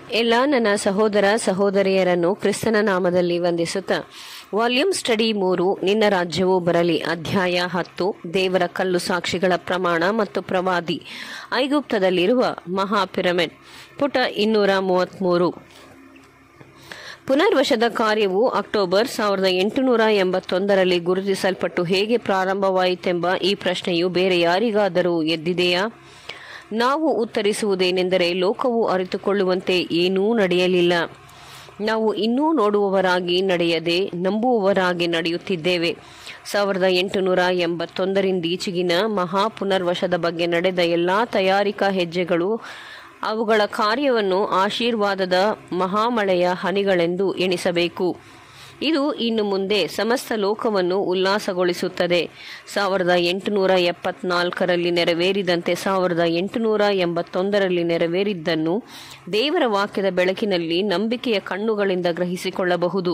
ಎಲ್ಲ ನನ್ನ ಸಹೋದರ ಸಹೋದರಿಯರನ್ನು ಕ್ರಿಸ್ತನ ನಾಮದಲ್ಲಿ ವಂದಿಸುತ್ತಾ ವಾಲ್ಯೂಮ್ ಸ್ಟಡಿ ಮೂರು ನಿನ್ನ ರಾಜ್ಯವು ಬರಲಿ ಅಧ್ಯಾಯ ಹತ್ತು ದೇವರ ಕಲ್ಲು ಸಾಕ್ಷಿಗಳ ಪ್ರಮಾಣ ಮತ್ತು ಪ್ರವಾದಿ ಐಗುಪ್ತದಲ್ಲಿರುವ ಮಹಾ ಪಿರಮಿಡ್ ಪುಟ ಇನ್ನೂರ ಮೂವತ್ತ್ಮೂರು ಪುನರ್ವಶದ ಕಾರ್ಯವು ಅಕ್ಟೋಬರ್ ಸಾವಿರದ ಎಂಟುನೂರ ಎಂಬತ್ತೊಂದರಲ್ಲಿ ಗುರುತಿಸಲ್ಪಟ್ಟು ಹೇಗೆ ಪ್ರಾರಂಭವಾಯಿತೆಂಬ ಈ ಪ್ರಶ್ನೆಯು ಬೇರೆ ಯಾರಿಗಾದರೂ ಎದ್ದಿದೆಯಾ ನಾವು ಉತ್ತರಿಸುವುದೇನೆಂದರೆ ಲೋಕವು ಅರಿತುಕೊಳ್ಳುವಂತೆ ಏನೂ ನಡೆಯಲಿಲ್ಲ ನಾವು ಇನ್ನೂ ನೋಡುವವರಾಗಿ ನಡೆಯದೆ ನಂಬುವವರಾಗಿ ನಡೆಯುತ್ತಿದ್ದೇವೆ ಸಾವಿರದ ಎಂಟುನೂರ ಎಂಬತ್ತೊಂದರಿಂದೀಚೆಗಿನ ಮಹಾ ಪುನರ್ವಶದ ಬಗ್ಗೆ ನಡೆದ ಎಲ್ಲ ತಯಾರಿಕಾ ಹೆಜ್ಜೆಗಳು ಅವುಗಳ ಕಾರ್ಯವನ್ನು ಆಶೀರ್ವಾದದ ಮಹಾಮಳೆಯ ಹನಿಗಳೆಂದು ಎಣಿಸಬೇಕು ಇದು ಇನ್ನು ಮುಂದೆ ಸಮಸ್ತ ಲೋಕವನ್ನು ಉಲ್ಲಾಸಗೊಳಿಸುತ್ತದೆ ಸಾವಿರದ ಎಂಟುನೂರ ಎಪ್ಪತ್ನಾಲ್ಕರಲ್ಲಿ ನೆರವೇರಿದಂತೆ ಸಾವಿರದ ಎಂಟುನೂರ ಎಂಬತ್ತೊಂದರಲ್ಲಿ ನೆರವೇರಿದ್ದನ್ನು ದೇವರ ವಾಕ್ಯದ ಬೆಳಕಿನಲ್ಲಿ ನಂಬಿಕೆಯ ಕಣ್ಣುಗಳಿಂದ ಗ್ರಹಿಸಿಕೊಳ್ಳಬಹುದು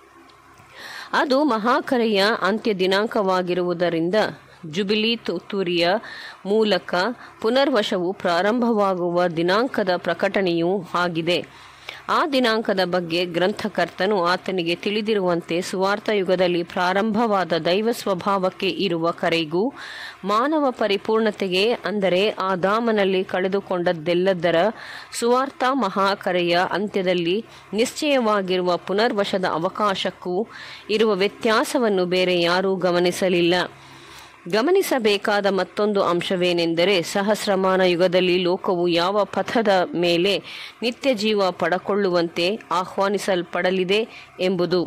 ಅದು ಮಹಾಕರೆಯ ಅಂತ್ಯ ದಿನಾಂಕವಾಗಿರುವುದರಿಂದ ಜುಬಿಲಿ ತುತ್ತೂರಿಯ ಮೂಲಕ ಪುನರ್ವಶವು ಪ್ರಾರಂಭವಾಗುವ ದಿನಾಂಕದ ಪ್ರಕಟಣೆಯೂ ಆಗಿದೆ ಆ ದಿನಾಂಕದ ಬಗ್ಗೆ ಗ್ರಂಥಕರ್ತನು ಆತನಿಗೆ ತಿಳಿದಿರುವಂತೆ ಸುವಾರ್ಥ ಯುಗದಲ್ಲಿ ಪ್ರಾರಂಭವಾದ ದೈವ ಸ್ವಭಾವಕ್ಕೆ ಇರುವ ಕರೆಗೂ ಮಾನವ ಪರಿಪೂರ್ಣತೆಗೆ ಅಂದರೆ ಆ ದಾಮನಲ್ಲಿ ಕಳೆದುಕೊಂಡದ್ದೆಲ್ಲದರ ಸುವಾರ್ಥ ಮಹಾಕರೆಯ ಅಂತ್ಯದಲ್ಲಿ ನಿಶ್ಚಯವಾಗಿರುವ ಪುನರ್ವಶದ ಅವಕಾಶಕ್ಕೂ ಇರುವ ವ್ಯತ್ಯಾಸವನ್ನು ಬೇರೆ ಯಾರೂ ಗಮನಿಸಲಿಲ್ಲ ಗಮನಿಸಬೇಕಾದ ಮತ್ತೊಂದು ಅಂಶವೇನೆಂದರೆ ಸಹಸ್ರಮಾನ ಯುಗದಲ್ಲಿ ಲೋಕವು ಯಾವ ಪಥದ ಮೇಲೆ ನಿತ್ಯ ಜೀವ ಪಡಕೊಳ್ಳುವಂತೆ ಆಹ್ವಾನಿಸಲ್ಪಡಲಿದೆ ಎಂಬುದು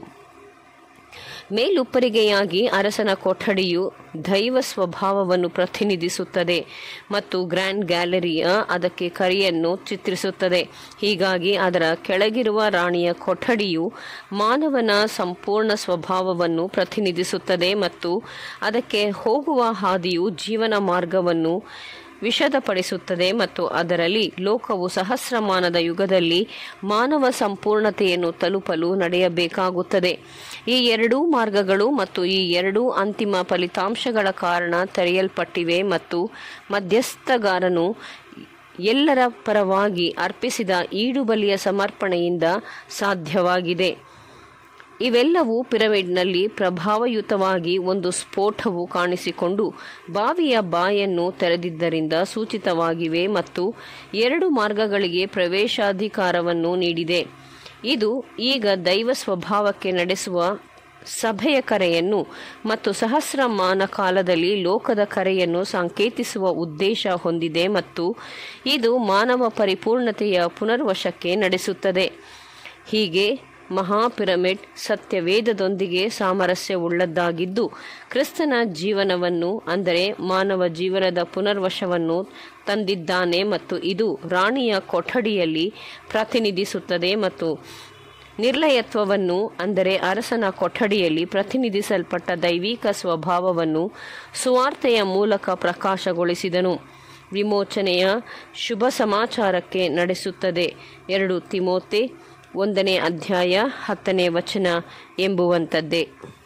ಮೇಲುಪ್ಪರಿಗೆಯಾಗಿ ಅರಸನ ಕೊಠಡಿಯು ದೈವ ಸ್ವಭಾವವನ್ನು ಪ್ರತಿನಿಧಿಸುತ್ತದೆ ಮತ್ತು ಗ್ರ್ಯಾಂಡ್ ಗ್ಯಾಲರಿಯ ಅದಕ್ಕೆ ಕರಿಯನ್ನು ಚಿತ್ರಿಸುತ್ತದೆ ಹೀಗಾಗಿ ಅದರ ಕೆಳಗಿರುವ ರಾಣಿಯ ಕೊಠಡಿಯು ಮಾನವನ ಸಂಪೂರ್ಣ ಸ್ವಭಾವವನ್ನು ಪ್ರತಿನಿಧಿಸುತ್ತದೆ ಮತ್ತು ಅದಕ್ಕೆ ಹೋಗುವ ಹಾದಿಯು ಜೀವನ ಮಾರ್ಗವನ್ನು ವಿಷದಪಡಿಸುತ್ತದೆ ಮತ್ತು ಅದರಲ್ಲಿ ಲೋಕವು ಸಹಸ್ರಮಾನದ ಯುಗದಲ್ಲಿ ಮಾನವ ಸಂಪೂರ್ಣತೆಯನ್ನು ತಲುಪಲು ನಡೆಯಬೇಕಾಗುತ್ತದೆ ಈ ಎರಡೂ ಮಾರ್ಗಗಳು ಮತ್ತು ಈ ಎರಡೂ ಅಂತಿಮ ಫಲಿತಾಂಶಗಳ ಕಾರಣ ತೆರೆಯಲ್ಪಟ್ಟಿವೆ ಮತ್ತು ಮಧ್ಯಸ್ಥಗಾರನು ಎಲ್ಲರ ಪರವಾಗಿ ಅರ್ಪಿಸಿದ ಈಡುಬಲಿಯ ಸಮರ್ಪಣೆಯಿಂದ ಸಾಧ್ಯವಾಗಿದೆ ಇವೆಲ್ಲವೂ ಪಿರಮಿಡ್ನಲ್ಲಿ ಪ್ರಭಾವಯುತವಾಗಿ ಒಂದು ಸ್ಫೋಟವು ಕಾಣಿಸಿಕೊಂಡು ಬಾವಿಯ ಬಾಯನ್ನು ತೆರೆದಿದ್ದರಿಂದ ಸೂಚಿತವಾಗಿವೆ ಮತ್ತು ಎರಡು ಮಾರ್ಗಗಳಿಗೆ ಪ್ರವೇಶಾಧಿಕಾರವನ್ನು ನೀಡಿದೆ ಇದು ಈಗ ದೈವ ಸ್ವಭಾವಕ್ಕೆ ನಡೆಸುವ ಸಭೆಯ ಕರೆಯನ್ನು ಮತ್ತು ಸಹಸ್ರಮಾನ ಕಾಲದಲ್ಲಿ ಲೋಕದ ಕರೆಯನ್ನು ಸಂಕೇತಿಸುವ ಉದ್ದೇಶ ಹೊಂದಿದೆ ಮತ್ತು ಇದು ಮಾನವ ಪರಿಪೂರ್ಣತೆಯ ಪುನರ್ವಶಕ್ಕೆ ನಡೆಸುತ್ತದೆ ಹೀಗೆ ಮಹಾ ಪಿರಮಿಡ್ ಸತ್ಯವೇದದೊಂದಿಗೆ ಸಾಮರಸ್ಯವುಳ್ಳದ್ದಾಗಿದ್ದು ಕ್ರಿಸ್ತನ ಜೀವನವನ್ನು ಅಂದರೆ ಮಾನವ ಜೀವನದ ಪುನರ್ವಶವನ್ನು ತಂದಿದ್ದಾನೆ ಮತ್ತು ಇದು ರಾಣಿಯ ಕೊಠಡಿಯಲ್ಲಿ ಪ್ರತಿನಿಧಿಸುತ್ತದೆ ಮತ್ತು ನಿರ್ಲಯತ್ವವನ್ನು ಅಂದರೆ ಅರಸನ ಕೊಠಡಿಯಲ್ಲಿ ಪ್ರತಿನಿಧಿಸಲ್ಪಟ್ಟ ದೈವಿಕ ಸ್ವಭಾವವನ್ನು ಸುವಾರ್ತೆಯ ಮೂಲಕ ಪ್ರಕಾಶಗೊಳಿಸಿದನು ವಿಮೋಚನೆಯ ಶುಭ ಸಮಾಚಾರಕ್ಕೆ ನಡೆಸುತ್ತದೆ ಎರಡು ತಿಮೋತೆ ಒಂದನೇ ಅಧ್ಯಾಯ ಹತ್ತನೇ ವಚನ ಎಂಬುವಂಥದ್ದೇ